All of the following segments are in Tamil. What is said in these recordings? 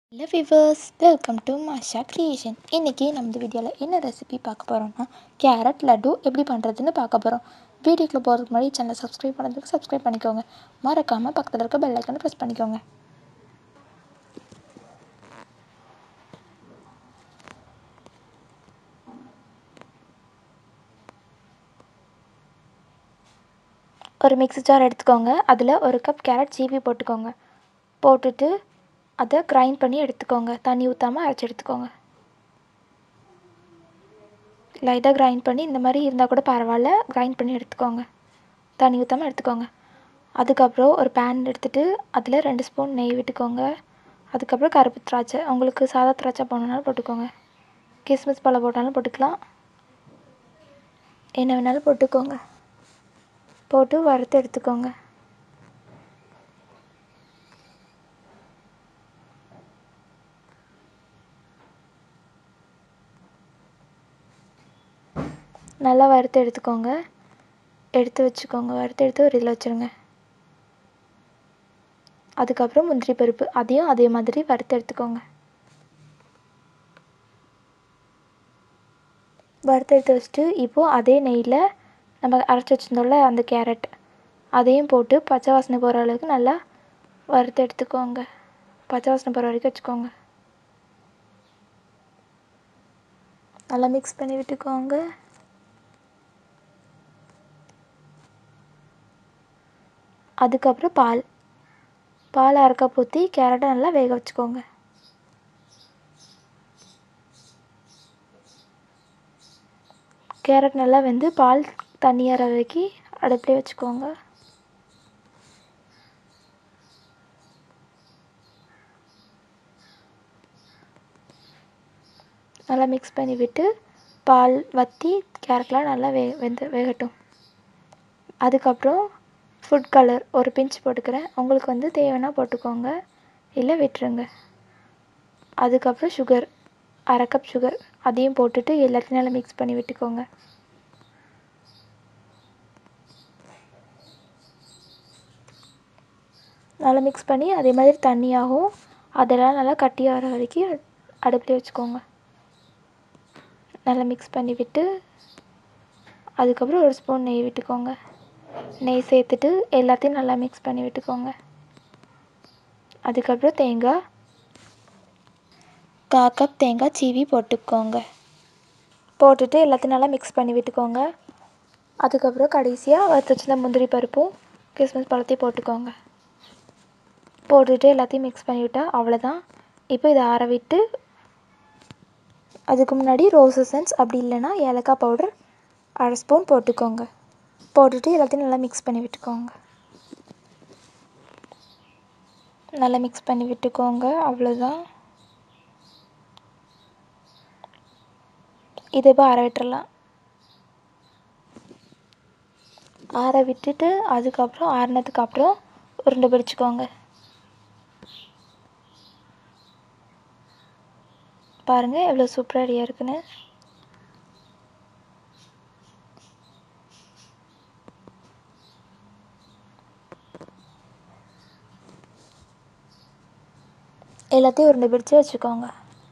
hello viewers welcome to Masha creation இன்றைக்கி நம்ம இந்த வீடியோவில் என்ன ரெசிபி பார்க்க போகிறோம்னா கேரட் லட்டு எப்படி பண்ணுறதுன்னு பார்க்க போகிறோம் வீடியோக்குள்ள போகிறதுக்கு முன்னாடி சேனலை சப்ஸ்கிரைப் பண்ணதுக்கு சப்ஸ்கிரைப் பண்ணிக்கோங்க மறக்காமல் பக்கத்தில் இருக்க பெல் ஐக்கனை ப்ரெஸ் பண்ணிக்கோங்க ஒரு மிக்ஸி ஜார் எடுத்துக்கோங்க அதில் ஒரு கப் கேரட் சீவி போட்டுக்கோங்க போட்டுட்டு அதை கிரைண்ட் பண்ணி எடுத்துக்கோங்க தண்ணி ஊற்றாமல் அரைச்சி எடுத்துக்கோங்க லைட்டாக கிரைண்ட் பண்ணி இந்த மாதிரி இருந்தால் கூட பரவாயில்ல கிரைண்ட் பண்ணி எடுத்துக்கோங்க தண்ணி ஊற்றாமல் எடுத்துக்கோங்க அதுக்கப்புறம் ஒரு பேன் எடுத்துகிட்டு அதில் ரெண்டு ஸ்பூன் நெய் விட்டுக்கோங்க அதுக்கப்புறம் கருப்பு திராட்சை உங்களுக்கு சாதா திராட்சை போடணுனாலும் போட்டுக்கோங்க கிஸ்மிஸ் பழம் போட்டாலும் போட்டுக்கலாம் என்ன வேணாலும் போட்டுக்கோங்க போட்டு வறுத்து எடுத்துக்கோங்க நல்லா வறுத்து எடுத்துக்கோங்க எடுத்து வச்சுக்கோங்க வறுத்து எடுத்து ஒரு இதில் வச்சுருங்க அதுக்கப்புறம் முந்திரி பருப்பு அதையும் அதே மாதிரி வறுத்து எடுத்துக்கோங்க வறுத்து எடுத்து வச்சுட்டு இப்போது அதே நெய்யில் நம்ம அரைச்சி வச்சுருந்தோம்ல அந்த கேரட் அதையும் போட்டு பச்சை வாசனை போகிற அளவுக்கு நல்லா வறுத்து எடுத்துக்கோங்க பச்சை வாசனை போகிற வரைக்கும் வச்சுக்கோங்க நல்லா மிக்ஸ் பண்ணி விட்டுக்கோங்க அதுக்கப்புறம் பால் பால் அரை கப் ஊற்றி கேரட்டை நல்லா வேக வச்சுக்கோங்க கேரட் நல்லா வெந்து பால் தண்ணி ஏற வரைக்கும் அடுப்புலேயே வச்சுக்கோங்க நல்லா மிக்ஸ் பண்ணி விட்டு பால் வற்றி கேரட்லாம் நல்லா வே வெந்து வேகட்டும் அதுக்கப்புறம் ஃபுட் கலர் ஒரு பிஞ்ச் போட்டுக்கிறேன் உங்களுக்கு வந்து தேவைன்னா போட்டுக்கோங்க இல்லை விட்டுருங்க அதுக்கப்புறம் சுகர் அரை கப் சுகர் அதையும் போட்டுட்டு எல்லாத்தையும் நல்லா மிக்ஸ் பண்ணி விட்டுக்கோங்க நல்லா மிக்ஸ் பண்ணி அதே மாதிரி தண்ணியாகவும் அதெல்லாம் நல்லா கட்டியாக வர வரைக்கும் அடுப்புலேயே வச்சுக்கோங்க நல்லா மிக்ஸ் பண்ணி விட்டு அதுக்கப்புறம் ஒரு ஸ்பூன் நெய் விட்டுக்கோங்க நெய் சேர்த்துட்டு எல்லாத்தையும் நல்லா மிக்ஸ் பண்ணி விட்டுக்கோங்க அதுக்கப்புறம் தேங்காய் கா கப் தேங்காய் சீவி போட்டுக்கோங்க போட்டுட்டு எல்லாத்தையும் நல்லா மிக்ஸ் பண்ணி விட்டுக்கோங்க அதுக்கப்புறம் கடைசியாக வறுத்து வச்சிருந்த முந்திரி பருப்பும் கிறிஸ்மஸ் பழத்தையும் போட்டுக்கோங்க போட்டுட்டு எல்லாத்தையும் மிக்ஸ் பண்ணி விட்டால் அவ்வளோதான் இப்போ இதை ஆற விட்டு அதுக்கு முன்னாடி ரோஸ் எசன்ஸ் அப்படி இல்லைன்னா ஏலக்காய் பவுடர் அரை ஸ்பூன் போட்டுக்கோங்க போட்டுட்டு எல்லாத்தையும் நல்லா மிக்ஸ் பண்ணி விட்டுக்கோங்க நல்லா மிக்ஸ் பண்ணி விட்டுக்கோங்க அவ்வளோதான் இதை இப்போ ஆற விட்டுறலாம் ஆற விட்டுட்டு அதுக்கப்புறம் ஆறினதுக்கு அப்புறம் உருண்டை பிடிச்சிக்கோங்க பாருங்கள் எவ்வளோ சூப்பராக ரெடியாக இருக்குன்னு எல்லாத்தையும் உருண்டை பிடிச்சி வச்சுக்கோங்க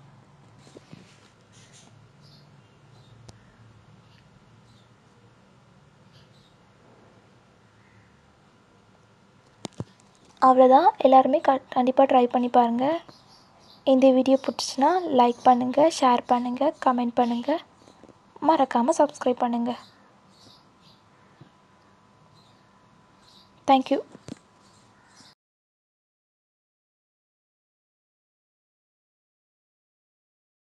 அவ்வளோதான் எல்லாருமே க கண்டிப்பாக ட்ரை பண்ணி பாருங்கள் இந்த வீடியோ பிடிச்சிச்சின்னா லைக் பண்ணுங்கள் ஷேர் பண்ணுங்கள் கமெண்ட் பண்ணுங்கள் மறக்காமல் சப்ஸ்கிரைப் பண்ணுங்கள் தேங்க்யூ